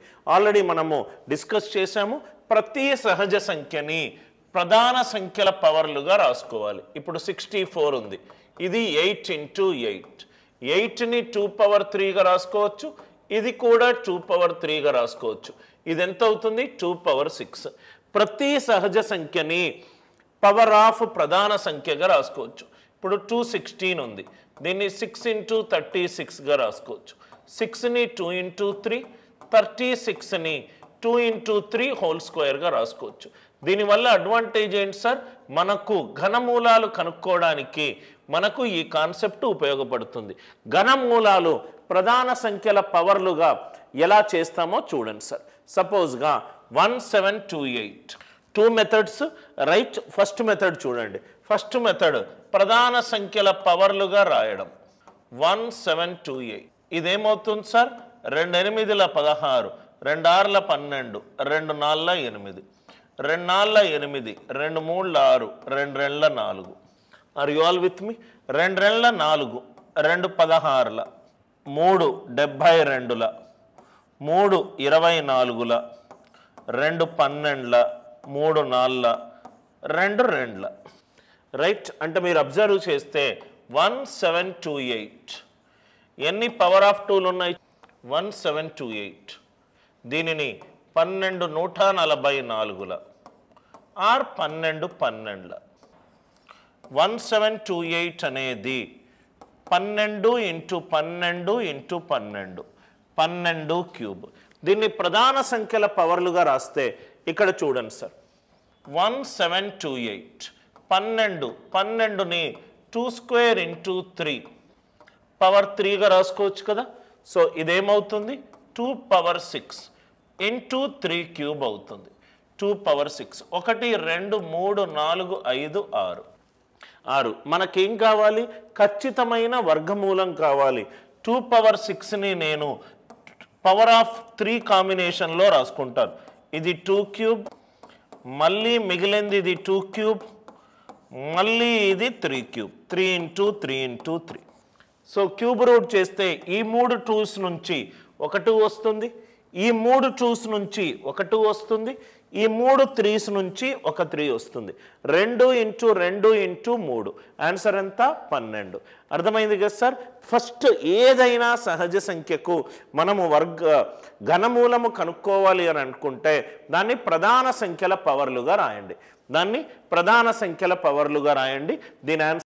already మనము discuss చేశాము ప్రతి సహజ సంఖ్యని ప్రధాన సంఖ్యల పవర్లుగా రాసుకోవాలి ఇప్పుడు సిక్స్టీ ఫోర్ ఉంది ఇది ఎయిట్ ఇంటూ ఎయిట్ ఎయిట్ని టూ పవర్ త్రీగా రాసుకోవచ్చు ఇది కూడా టూ పవర్ త్రీగా రాసుకోవచ్చు ఇది ఎంత అవుతుంది టూ పవర్ సిక్స్ ప్రతి సహజ సంఖ్యని పవర్ ఆఫ్ ప్రధాన సంఖ్యగా రాసుకోవచ్చు ఇప్పుడు టూ సిక్స్టీన్ ఉంది దీన్ని సిక్స్ ఇంటూ థర్టీ సిక్స్గా రాసుకోవచ్చు సిక్స్ని టూ ఇంటూ త్రీ థర్టీ సిక్స్ని టూ ఇంటూ త్రీ హోల్ స్క్వేర్గా రాసుకోవచ్చు దీనివల్ల అడ్వాంటేజ్ ఏంటి సార్ మనకు ఘనమూలాలు కనుక్కోవడానికి మనకు ఈ కాన్సెప్ట్ ఉపయోగపడుతుంది ఘనమూలాలు ప్రధాన సంఖ్యల పవర్లుగా ఎలా చేస్తామో చూడండి సార్ సపోజ్గా one seven two eight two methods right first method చూడండి ఫస్ట్ మెథడ్ ప్రధాన సంఖ్యల పవర్లుగా రాయడం వన్ సెవెన్ టూ ఎయిట్ ఇదేమవుతుంది సార్ రెండు ఎనిమిదిల పదహారు రెండు ఆరుల పన్నెండు రెండు నాలుల ఎనిమిది రెండు నాలుల ఎనిమిది రెండు మూడుల ఆరు రెండు రెండ్ల నాలుగు are you all with me రెండు రెండ్ల నాలుగు రెండు పదహారుల మూడు డెబ్భై రెండుల మూడు ఇరవై నాలుగుల రెండు పన్నెండుల మూడు నాలుగుల రెండు రెండ్ల రైట్ అంటే మీరు అబ్జర్వ్ చేస్తే వన్ సెవెన్ టూ ఎయిట్ ఎన్ని పవర్ ఆఫ్ టూలు ఉన్నాయి వన్ సెవెన్ టూ ఎయిట్ దీనిని పన్నెండు నూట నలభై నాలుగుల ఆర్ పన్నెండు పన్నెండుల వన్ సెవెన్ టూ ఎయిట్ అనేది పన్నెండు ఇంటూ పన్నెండు ఇంటూ పన్నెండు పన్నెండు క్యూబ్ దీన్ని ప్రధాన సంఖ్యల పవర్లుగా రాస్తే ఇక్కడ చూడండి sir one seven two eight పన్నెండు పన్నెండుని two square into three power త్రీగా రాసుకోవచ్చు కదా సో ఇదేమవుతుంది two power six into three cube అవుతుంది టూ పవర్ సిక్స్ ఒకటి రెండు మూడు నాలుగు ఐదు ఆరు ఆరు మనకేం కావాలి ఖచ్చితమైన వర్గమూలం కావాలి టూ పవర్ సిక్స్ని నేను పవర్ ఆఫ్ త్రీ కాంబినేషన్లో రాసుకుంటాను ఇది టూ క్యూబ్ మళ్ళీ మిగిలింది ఇది టూ క్యూబ్ మళ్ళీ ఇది three cube three into three into three so cube root చేస్తే ఈ మూడు టూస్ నుంచి ఒక టూ వస్తుంది ఈ మూడు టూస్ నుంచి ఒక టూ వస్తుంది ఈ మూడు త్రీస్ నుంచి ఒక త్రీ వస్తుంది రెండు ఇంటూ రెండు ఇంటూ మూడు ఆన్సర్ ఎంత పన్నెండు అర్థమైంది కదా సార్ ఫస్ట్ ఏదైనా సహజ సంఖ్యకు మనము వర్గ ఘనమూలము కనుక్కోవాలి అని అనుకుంటే దాన్ని ప్రధాన సంఖ్యల పవర్లుగా రాయండి దాన్ని ప్రధాన సంఖ్యల పవర్లుగా రాయండి దీని ఆన్సర్